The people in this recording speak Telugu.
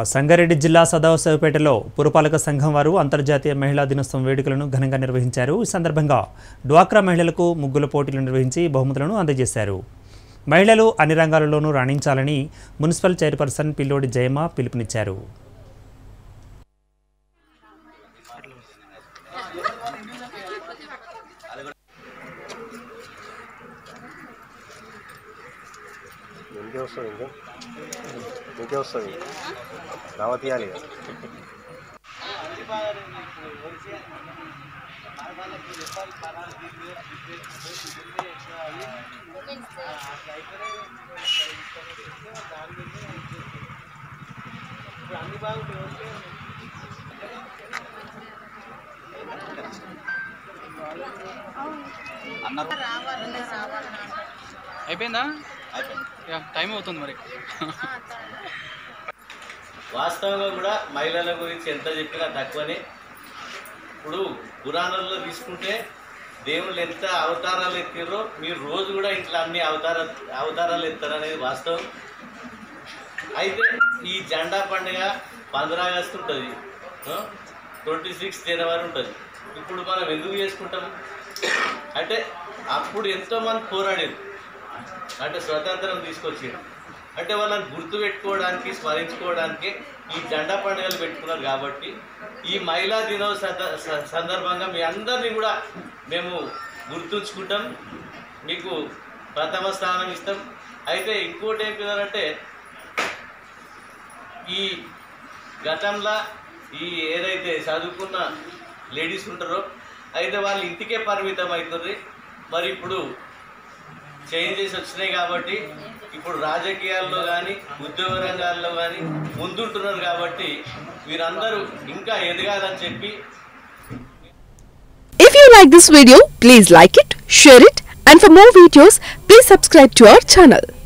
సంగారెడ్డి జిల్లా సదాశివపేటలో పురపాలక సంఘం వారు అంతర్జాతీయ మహిళా దినోత్సవం వేడుకలను ఘనంగా నిర్వహించారు ఈ సందర్భంగా డ్వాక్రా మహిళలకు ముగ్గుల పోటీలు నిర్వహించి బహుమతులను అందజేశారు మహిళలు అన్ని రంగాలలోనూ రాణించాలని మున్సిపల్ చైర్పర్సన్ పిల్లోడి జయమ పిలుపునిచ్చారు ఇంకే వస్తుంది ఇంకా ఇంకే వస్తుంది దావా తీయాలి ఇక. అయిపోయిందా యా, టైం అవుతుంది మరి వాస్తవంగా కూడా మహిళల గురించి ఎంత చెప్పినా తక్కువనే ఇప్పుడు పురాణాల్లో తీసుకుంటే దేవుళ్ళు ఎంత అవతారాలు ఎత్తారో మీరు రోజు కూడా ఇంట్లో అన్ని అవతార అవతారాలు ఎత్తారనేది వాస్తవం అయితే ఈ జెండా పండుగ పంద్రా ఆగస్టు ఉంటుంది ట్వంటీ సిక్స్ జనవరి ఉంటుంది ఇప్పుడు మనం ఎందుకు చేసుకుంటాం అంటే అప్పుడు ఎంతోమంది పోరాడారు అంటే స్వతంత్రం తీసుకొచ్చారు అంటే వాళ్ళని గుర్తు పెట్టుకోవడానికి స్మరించుకోవడానికి ఈ జెండా పండుగలు పెట్టుకున్నారు కాబట్టి ఈ మహిళా దినోత్సవ సంద- స- సందర్భంగా మీ అందరినీ కూడా మేము గుర్తుంచుకుంటాం మీకు ప్రథమ స్థానం ఇస్తాం అయితే ఇంకోటి ఏం అంటే ఈ గతంలో ఈ ఏదైతే చదువుకున్న లేడీస్ ఉంటారో అయితే వాళ్ళు ఇంటికే పరిమితం అవుతుంది మరి ఇప్పుడు చేంజెస్ వచ్చినాయి కాబట్టి ఇప్పుడు రాజకీయాల్లో కానీ ఉద్యోగ రంగాల్లో కానీ ముందుంటున్నారు కాబట్టి వీరందరూ ఇంకా ఎదగాలని చెప్పి If you like this video, please like it, share it, and for more videos, please subscribe to our channel.